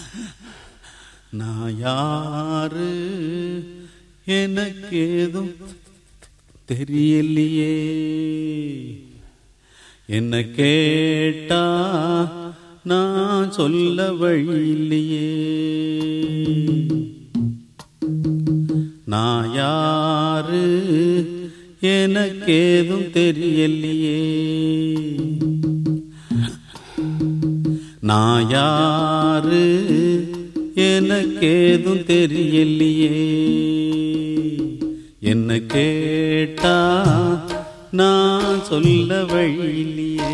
நான் யாரு எனக்கு ஏதும் தெரியலையே என்ன கேட்டா நான் சொல்ல வழி இல்லையே நான் யாரு எனக்கு ஏதும் தெரியலையே நான் யாரு எனக்கு ஏதும் தெரியலையே என்ன கேட்டா நான் சொல்ல வழியிலையே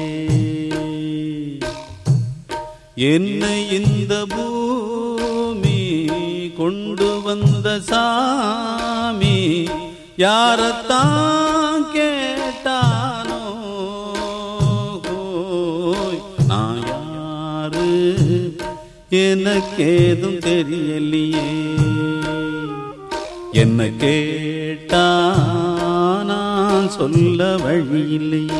என்னை இந்த பூமி கொண்டு வந்த சாமி யாரத்தான் கேட்டானோ ஹோய், நான் யாரு எனக்கேதும் தெரியலையே என்ன கேட்டா நான் சொல்ல வழியில்லையே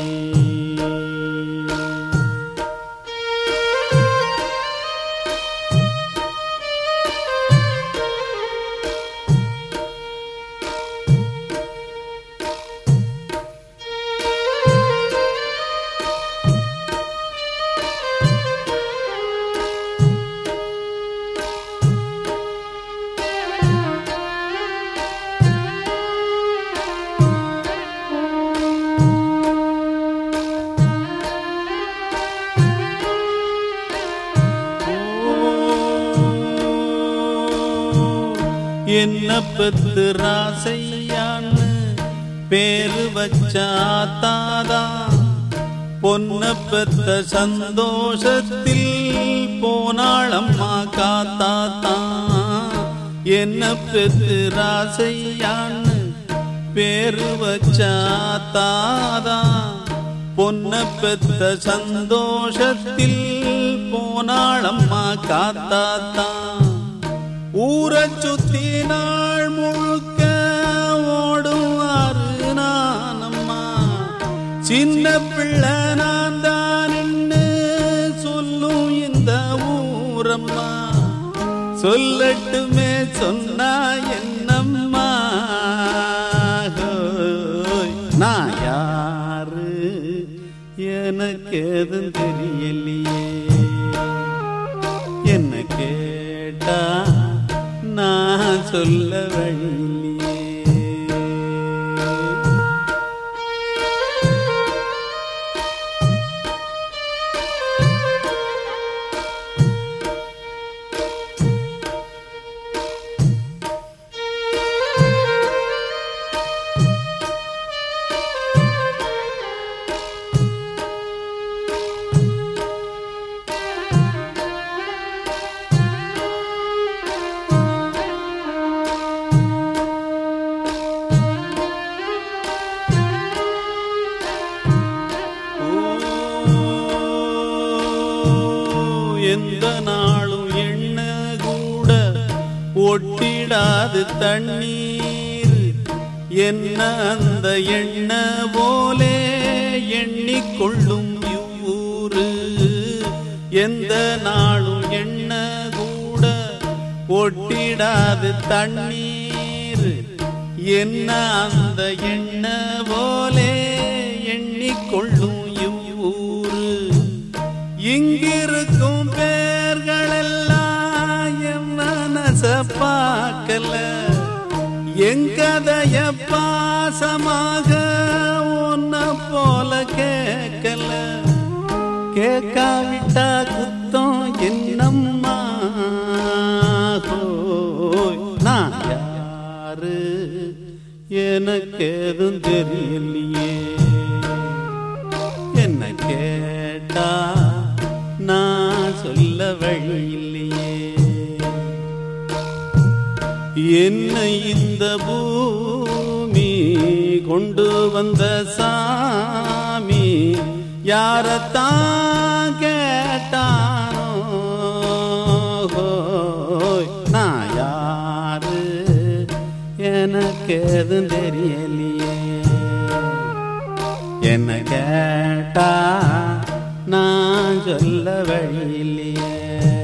என்ன பெத்து ராசையான்னு பேரு வச்சாத்தாதா பொன்ன பெத்த சந்தோஷத்தில் போனாளம்மா காத்தாத்தா என்ன பெத்து ராசையான்னு பேரு வச்சாத்தாதா பொன்ன பெத்த சந்தோஷத்தில் போனாளம்மா காத்தாத்தா ஊரச் சுத்தி நாள் முழுக்க ஓடுவாரு நானம்மா சின்ன பிள்ளை நான் தான் சொல்லும் இந்த ஊரம்மா சொல்லட்டுமே சொன்னா என்னம்மா ஹோய், நான் யாரு எனக்கு எதுவும் தெரியலையே என்ன கேட்டா நான் சொல்ல வழியிலே எந்த நாளும் எண்ண கூட ஒட்டிடாது தண்ணீர் என்ன அந்த எண்ண போலே எண்ணிக்கொள்ளும் இவ்வூரு எந்த நாளும் எண்ண கூட ஒட்டிடாது தண்ணீர் என்ன அந்த எண்ண போலே எண்ணிக்கொள்ளும் இவ்வூரு இங்கிருக்கும் பேர்கள் எல்லாம் என் மனச பார்க்கல எங்கதைய பாசமாக உன்ன போல கேட்கல கேட்காவிட்டா குத்தம் என்னம்மா ஹோய், நான் யாரு எனக்கு எதுவும் தெரியலையே என்ன கேட்டா நான் சொல்ல வழியில்லையே என்னை இந்த பூமி கொண்டு வந்த சாமி யாரத்தான் கேட்டானோ ஹோய், நான் யாரு எனக்கு எதுவும் தெரியலையே என்ன கேட்டா நான் சொல்ல வழியில்லையே